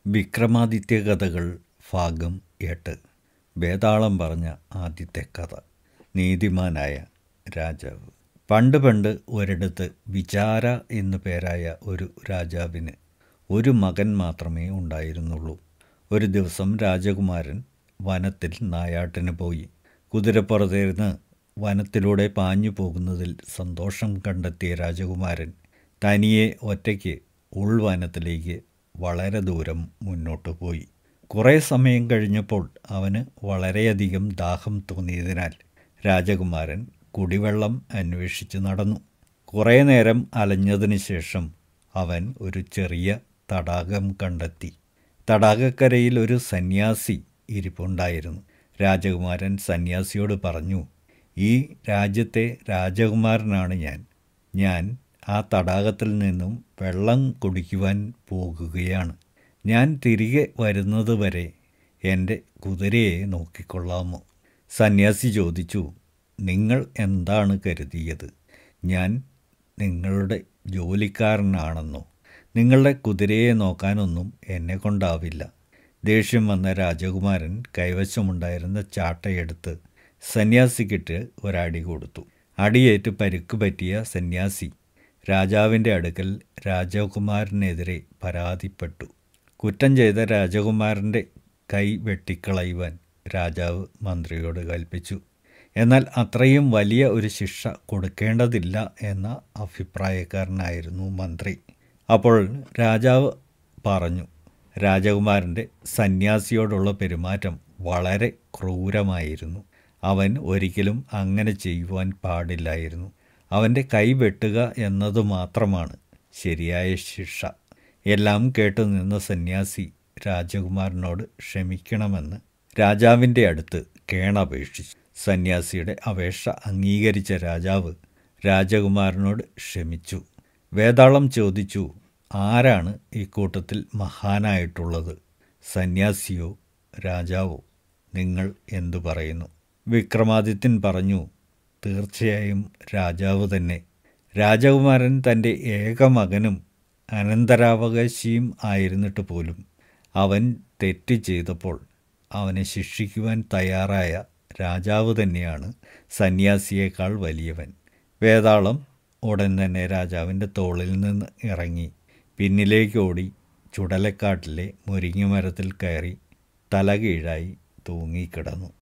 വിക്രമാദിത്യ കഥകൾ ഭാഗം എട്ട് വേതാളം പറഞ്ഞ ആദ്യത്തെ കഥ നീതിമാനായ രാജാവ് പണ്ട് പണ്ട് ഒരിടത്ത് വിചാര എന്നു പേരായ ഒരു രാജാവിന് ഒരു മകൻ മാത്രമേ ഉണ്ടായിരുന്നുള്ളൂ ഒരു ദിവസം രാജകുമാരൻ വനത്തിൽ നായാട്ടിന് പോയി കുതിരപ്പുറത്തിരുന്ന് വനത്തിലൂടെ പാഞ്ഞു പോകുന്നതിൽ സന്തോഷം കണ്ടെത്തിയ രാജകുമാരൻ തനിയെ ഒറ്റയ്ക്ക് ഉൾവനത്തിലേക്ക് വളരെ ദൂരം മുന്നോട്ട് പോയി കുറേ സമയം കഴിഞ്ഞപ്പോൾ അവന് വളരെയധികം ദാഹം തോന്നിയതിനാൽ രാജകുമാരൻ കുടിവെള്ളം അന്വേഷിച്ച് നടന്നു കുറേ നേരം അലഞ്ഞതിന് ശേഷം അവൻ ഒരു ചെറിയ തടാകം കണ്ടെത്തി തടാകക്കരയിൽ ഒരു സന്യാസി ഇരിപ്പുണ്ടായിരുന്നു രാജകുമാരൻ സന്യാസിയോട് പറഞ്ഞു ഈ രാജ്യത്തെ രാജകുമാരനാണ് ഞാൻ ഞാൻ ആ തടാകത്തിൽ നിന്നും വെള്ളം കുടിക്കുവാൻ പോകുകയാണ് ഞാൻ തിരികെ വരുന്നത് വരെ എൻ്റെ കുതിരയെ നോക്കിക്കൊള്ളാമോ സന്യാസി ചോദിച്ചു നിങ്ങൾ എന്താണ് കരുതിയത് ഞാൻ നിങ്ങളുടെ ജോലിക്കാരനാണെന്നോ നിങ്ങളുടെ കുതിരയെ നോക്കാനൊന്നും എന്നെ കൊണ്ടാവില്ല ദേഷ്യം വന്ന രാജകുമാരൻ കൈവശമുണ്ടായിരുന്ന ചാട്ടയെടുത്ത് സന്യാസിക്കിട്ട് ഒരടി കൊടുത്തു അടിയേറ്റ് പരുക്ക് പറ്റിയ സന്യാസി രാജാവിൻ്റെ അടുക്കൽ രാജകുമാരനെതിരെ പരാതിപ്പെട്ടു കുറ്റം ചെയ്ത രാജകുമാരൻ്റെ കൈ വെട്ടിക്കളയുവാൻ രാജാവ് മന്ത്രിയോട് കൽപ്പിച്ചു എന്നാൽ അത്രയും വലിയ ഒരു ശിക്ഷ കൊടുക്കേണ്ടതില്ല എന്ന അഭിപ്രായക്കാരനായിരുന്നു മന്ത്രി അപ്പോൾ രാജാവ് പറഞ്ഞു രാജകുമാരൻ്റെ സന്യാസിയോടുള്ള പെരുമാറ്റം വളരെ ക്രൂരമായിരുന്നു അവൻ ഒരിക്കലും അങ്ങനെ ചെയ്യുവാൻ പാടില്ലായിരുന്നു അവൻ്റെ കൈ വെട്ടുക എന്നതു മാത്രമാണ് ശരിയായ ശിക്ഷ എല്ലാം കേട്ടു നിന്ന സന്യാസി രാജകുമാരനോട് ക്ഷമിക്കണമെന്ന് രാജാവിൻ്റെ അടുത്ത് കേണപേക്ഷിച്ചു സന്യാസിയുടെ അപേക്ഷ അംഗീകരിച്ച രാജാവ് രാജകുമാരനോട് ക്ഷമിച്ചു വേതാളം ചോദിച്ചു ആരാണ് ഈ കൂട്ടത്തിൽ മഹാനായിട്ടുള്ളത് സന്യാസിയോ രാജാവോ നിങ്ങൾ എന്തു പറയുന്നു വിക്രമാദിത്യൻ പറഞ്ഞു തീർച്ചയായും രാജാവ് തന്നെ രാജകുമാരൻ തൻ്റെ ഏക മകനും അനന്തരാവകാശിയും ആയിരുന്നിട്ട് പോലും അവൻ തെറ്റ് ചെയ്തപ്പോൾ അവനെ ശിക്ഷിക്കുവാൻ തയ്യാറായ രാജാവ് തന്നെയാണ് സന്യാസിയേക്കാൾ വലിയവൻ വേതാളം ഉടൻ തന്നെ രാജാവിൻ്റെ തോളിൽ നിന്ന് ഇറങ്ങി പിന്നിലേക്ക് ഓടി ചുടലക്കാട്ടിലെ മുരിങ്ങമരത്തിൽ കയറി തലകീഴായി തൂങ്ങിക്കിടന്നു